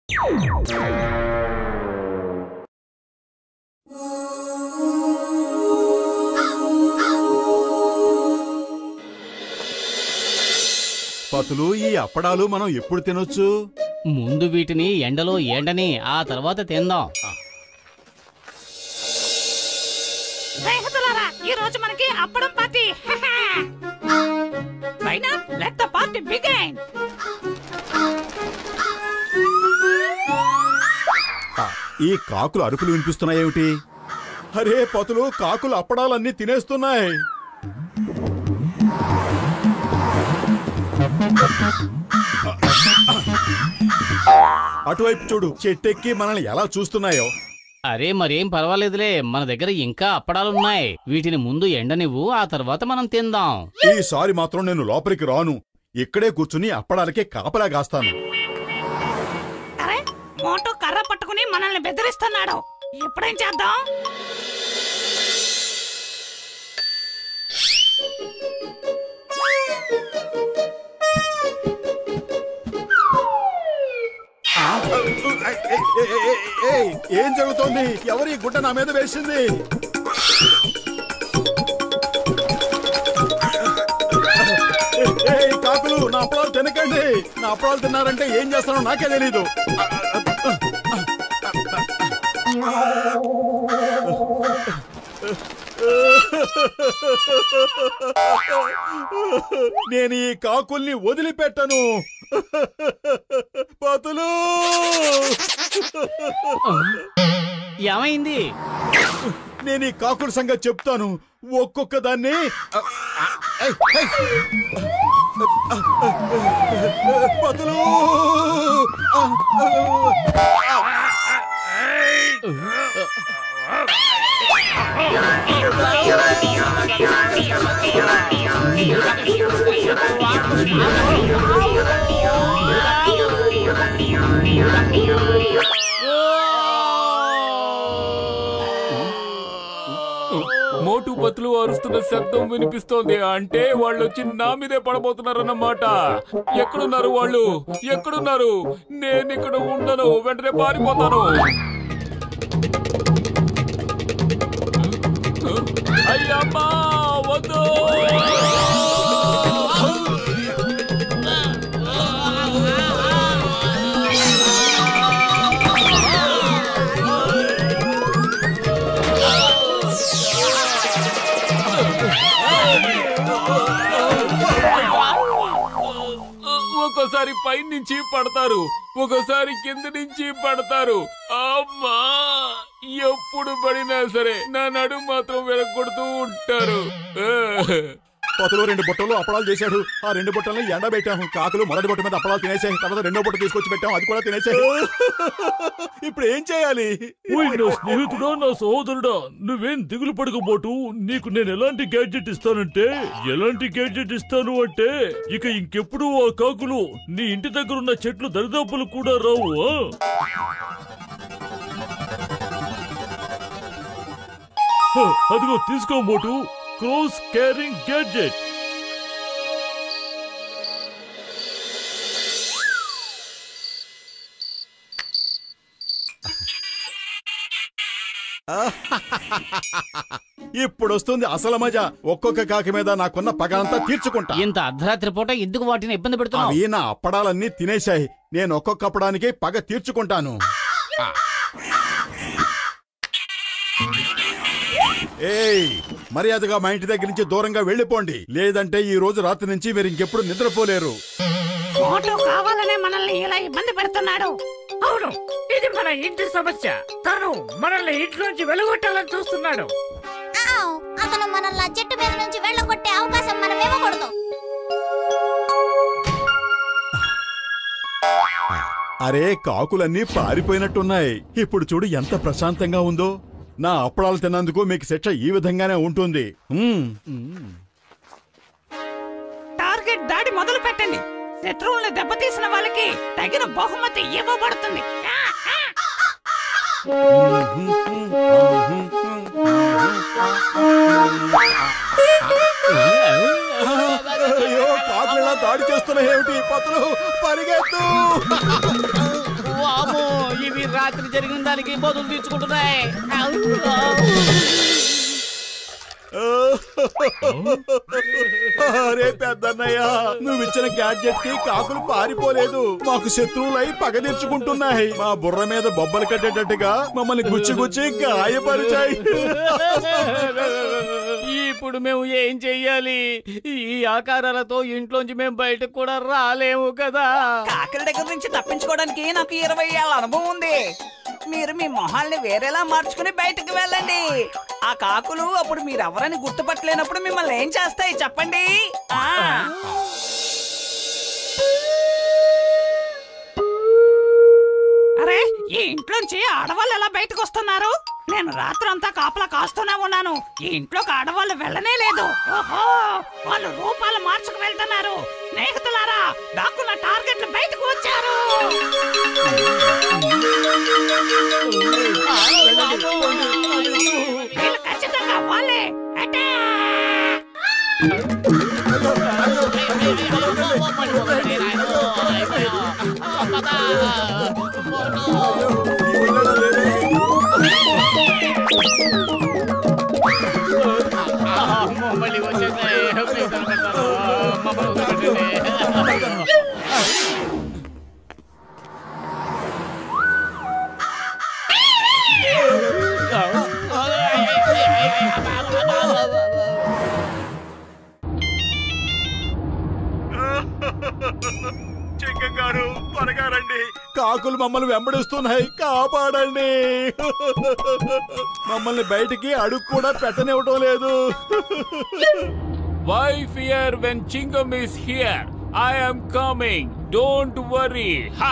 పతులు ఈ అప్పడాలు మనం ఎప్పుడు తినొచ్చు ముందు వీటిని ఎండలో ఎండని ఆ తర్వాత తిందాం స్నేహితులారా ఈ రోజు మనకి అప్పడం పార్టీ పైన లెట్ ద పార్టీ బిగైన్ ఆ, ఈ కాకులు అరుపులు వినిపిస్తున్నాయేమిటి అరే పతులు కాకులు అప్పడాలన్నీ తినేస్తున్నాయి అటువైపు చూడు చెట్టెక్కి మనల్ని ఎలా చూస్తున్నాయో అరే మరేం పర్వాలేదులే మన దగ్గర ఇంకా అప్పడాలున్నాయి వీటిని ముందు ఎండనివ్వు ఆ తర్వాత మనం తిందాం ఈసారి మాత్రం నేను లోపలికి రాను ఇక్కడే కూర్చుని అప్పడాలకే కాపలా కాస్తాను అరే మోటో కర్ర పట్టుకుని మనల్ని బెదిరిస్తున్నాడు ఇప్పుడేం చేద్దాం ఏయ్, ఏయ్, ఏయ్, ఏయ్, ఏం జరుగుతోంది ఎవరి గుడ్డ నా మీద వేసింది ఏయ్, కాకులు నా అప్పడాలు తినకండి నా అప్పడాలు తిన్నారంటే ఏం చేస్తానో నాకే తెలీదు నేను ఈ కాకుల్ని వదిలిపెట్టను పతులు ఏమైంది నేను ఈ కాకుల సంగతి చెప్తాను ఒక్కొక్క దాన్ని ఏయ్, ఏయ్. పతులు మోటు బతులు అరుస్తున్న శబ్దం వినిపిస్తోంది అంటే వాళ్ళు వచ్చి నా మీదే పడబోతున్నారన్నమాట ఎక్కడున్నారు వాళ్ళు ఎక్కడున్నారు నేను ఇక్కడ ఉండను వెంటనే పారిపోతాను అయ్యమ్మా వద్దు ఒక్కోసారి పై నుంచి పడతారు ఒక్కోసారి కింద నుంచి పడతారు అమ్మా ఎప్పుడు పడినా సరే నా నడుము మాత్రం వెరగొడుతూ ఉంటారు పతులు రెండు బుట్టలు అప్పడాలు చేశాడు ఆ రెండు బుట్టల్ని ఎండబెట్టాము కాకులు మొదటి బుట్ట మీద అప్పడాలు తినేసాయి తర్వాత రెండో బుట్ట తీసుకొచ్చి పెట్టాం అది కూడా తినేసాయి ఇప్పుడు ఏం చేయాలి ఓయ్ నా స్నేహితుడా నా సహోదరుడా నువ్వేం దిగులు పడకపోటు నీకు నేను ఎలాంటి గ్యాడ్జెట్ ఇస్తానంటే ఎలాంటి గ్యాడ్జెట్ ఇస్తాను అంటే ఇక ఇంకెప్పుడు ఆ కాకులు నీ ఇంటి దగ్గర ఉన్న చెట్లు దరిదాపులు కూడా రావు ఆ? హ, అదిగో తీసుకో మోటు క్రోస్ క్యారింగ్ గ్యాడ్జెట్ ఇప్పుడు వస్తుంది అసలు మజా ఒక్కొక్క కాకి మీద నాకున్న పగలంతా తీర్చుకుంటా ఇంత అర్ధరాత్రి పూట ఎందుకు వాటిని ఇబ్బంది పెడుతున్నావు అవి నా అప్పడాలన్నీ తినేశాయి నేను ఒక్కొక్క అప్పడానికి పగ తీర్చుకుంటాను ఏయ్ మర్యాదగా మా ఇంటి దగ్గర నుంచి దూరంగా వెళ్ళిపోండి లేదంటే ఈ రోజు రాత్రి నుంచి మీరు ఇంకెప్పుడు నిద్రపోలేరు మోటో కావాలనే మనల్ని ఇలా ఇబ్బంది పెడుతున్నాడు అవును ఇది మన ఇంటి సమస్య తను మనల్ని ఇంట్లోంచి వెలుగొట్టాలని చూస్తున్నాడు ఆవ్, అతను మనల్ని ఆ చెట్టు మీద నుంచి వెళ్ళగొట్టే అవకాశం మనం ఇవ్వకూడదు అరే కాకులన్నీ పారిపోయినట్టున్నాయి ఇప్పుడు చూడు ఎంత ప్రశాంతంగా ఉందో నా అప్పడాలు తిన్నందుకు మీకు శిక్ష ఈ విధంగానే ఉంటుంది మ్మ్. టార్గెట్ దాడి మొదలు పెట్టండి శత్రువుల్ని దెబ్బతీసిన వాళ్ళకి తగిన బహుమతి ఇవ్వబడుతుంది ఆ, ఆ. అయ్యో కాకులు ఇలా దాడి చేస్తున్నాయి ఏమిటి పతులు పరిగెత్తు వామ్మో, ఇవి రాత్రి జరిగిన దానికి బదులు తీర్చుకుంటున్నాయి అరే పెద్దన్నయ్య నువ్వు ఇచ్చిన గ్యాడ్జెట్ కి కాకులు పారిపోలేదు మాకు శత్రువులై పగ తీర్చుకుంటున్నాయి మా బుర్ర మీద బొబ్బలు కట్టేటట్టుగా మమ్మల్ని గుచ్చి గుచ్చి గాయపరిచాయి ఇప్పుడు మేము ఏం చెయ్యాలి ఈ ఆకారాలతో ఇంట్లోంచి మేము బయటకు కూడా రాలేము కదా కాకిల దగ్గర నుంచి తప్పించుకోవడానికి నాకు ఇరవై ఏళ్ళ అనుభవం ఉంది మీరు మీ మొహాల్ని వేరేలా మార్చుకుని బయటకు వెళ్ళండి ఆ కాకులు అప్పుడు మీరు ఎవరని గుర్తుపట్టలేనప్పుడు మిమ్మల్ని ఏం చేస్తాయి చెప్పండి ఆ అరే ఈ ఇంట్లోంచి ఆడవాళ్ళు ఎలా బయటకు వస్తున్నారు నేను రాత్రంతా కాపలా కాస్తూనే ఉన్నాను ఈ ఇంట్లోకి ఆడవాళ్ళు వెళ్ళనే లేదు ఓహో వాళ్ళు రూపాలు మార్చుకు వెళ్తున్నారు స్నేహితులారా దాక్కున్న టార్గెట్లు బయటకు వచ్చారు వీళ్ళు ఖచ్చితంగా వాళ్ళే అటాక్ మళ్ళీ వచ్చేసాయి ప్లీజ్ వదిలిపెట్టారు. మమ్మల్ని వదిలిపెట్టండి. చిక్కం గారు త్వరగా రండి కాకులు మమ్మల్ని వెంబడిస్తున్నాయి కాపాడండి మమ్మల్ని బయటికి అడుగు కూడా పెట్టనివ్వటం లేదు Why fear when Chingam is here? I am coming. Don't worry. Ha!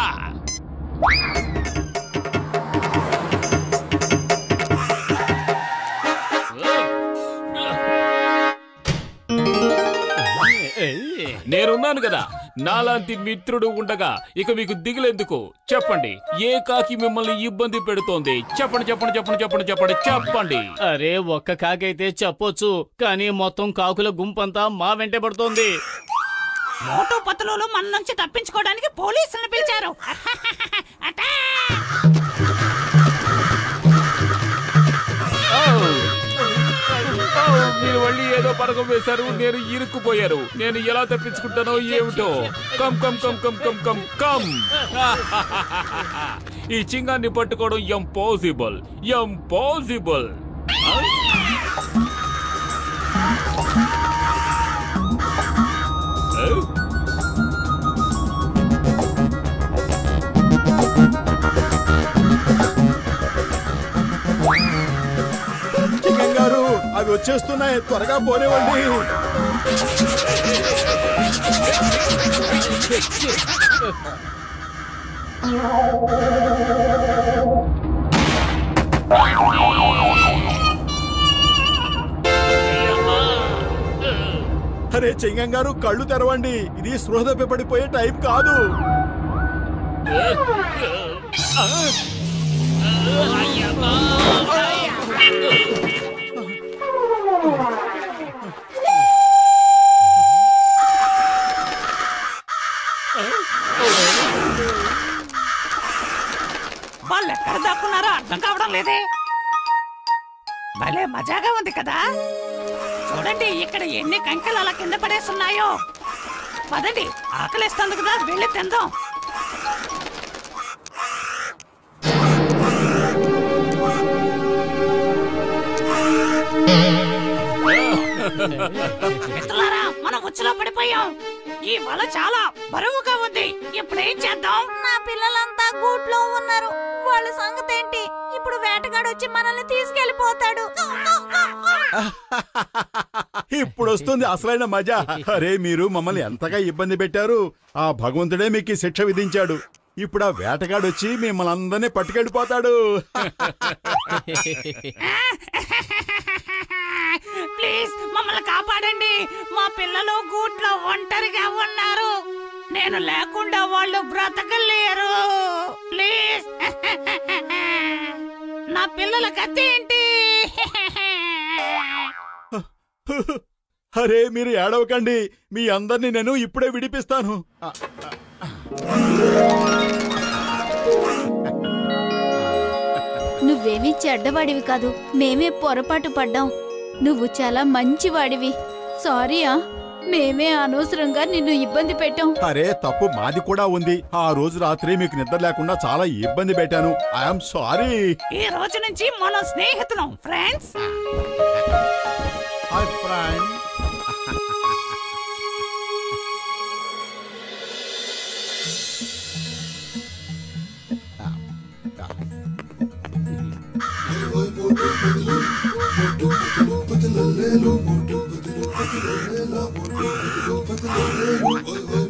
నేనున్నాను కదా నాలాంటి మిత్రుడు ఉండగా ఇక మీకు దిగులెందుకు చెప్పండి ఏ కాకి మిమ్మల్ని ఇబ్బంది పెడుతోంది చెప్పండి చెప్పండి చెప్పండి చెప్పండి చెప్పండి చెప్పండి అరే ఒక్క కాకైతే చెప్పొచ్చు కానీ మొత్తం కాకుల గుంపంతా మా వెంటే పడుతోంది మోటో పత్తులు మన నుంచి తప్పించుకోవడానికి పోలీసులను పిలిచారు అటాక్ ఓ, మీరు మళ్ళీ ఏదో పడకం వేశారు నేను ఇరుక్కుపోయారు నేను ఎలా తప్పించుకుంటానో ఏమిటో come come come come come come come ఈ చింగాన్ని పట్టుకోవడం ఎంపాసిబుల్ ఎంపాసిబుల్ చిక్కం గారు అవి వచ్చేస్తున్నాయి త్వరగా పోనివ్వండి అరే చింగం గారు కళ్ళు తెరవండి ఇది స్పృహ తప్పి పడిపోయే టైం కాదు వాళ్ళు ఎక్కడ దాక్కున్నారో అర్థం కావడం లేదే భలే మజాగా ఉంది కదా చూడండి ఇక్కడ ఎన్ని కంకెలు అలా కింద పడేస్తున్నాయో పదండి ఆకలిస్తుంది కదా వెళ్ళి తిందాం మిత్రులారా మనం ఉచ్చులో పడిపోయాం ఈ వల చాలా బరువుగా ఉంది ఇప్పుడు ఏం చేద్దాం నా పిల్లలంతా గూట్లో ఉన్నారు వాళ్ళ సంగతి ఏంటి ఇప్పుడు వేటగాడు వచ్చి మనల్ని తీసుకెళ్లిపోతాడు ఇప్పుడు వస్తుంది అసలైన మజా అరే మీరు మమ్మల్ని ఎంతగా ఇబ్బంది పెట్టారు ఆ భగవంతుడే మీకు ఈ శిక్ష విధించాడు ఇప్పుడు ఆ వేటగాడు వచ్చి మిమ్మల్ని అందరినీ పట్టుకెళ్ళిపోతాడు ప్లీజ్ మమ్మల్ని కాపాడండి మా పిల్లలు గూట్లో ఒంటరిగా ఉన్నారు నేను లేకుండా వాళ్ళు బ్రతకలేరు ప్లీజ్ నా పిల్లల కథ ఏంటి అరే మీరు ఏడవకండి మీ అందరినీ నేను ఇప్పుడే విడిపిస్తాను ఆ, ఆ, ఆ. నువ్వేమీ చెడ్డవాడివి కాదు మేమే పొరపాటు పడ్డాం నువ్వు చాలా మంచివాడివి సారీయా మేమే అనవసరంగా నిన్ను ఇబ్బంది పెట్టాం అరే తప్పు మాది కూడా ఉంది ఆ రోజు రాత్రి మీకు నిద్ర లేకుండా చాలా ఇబ్బంది పెట్టాను ఐఎమ్ సారీ ఈ రోజు నుంచి మనం స్నేహితులం friends hi friend Thank you.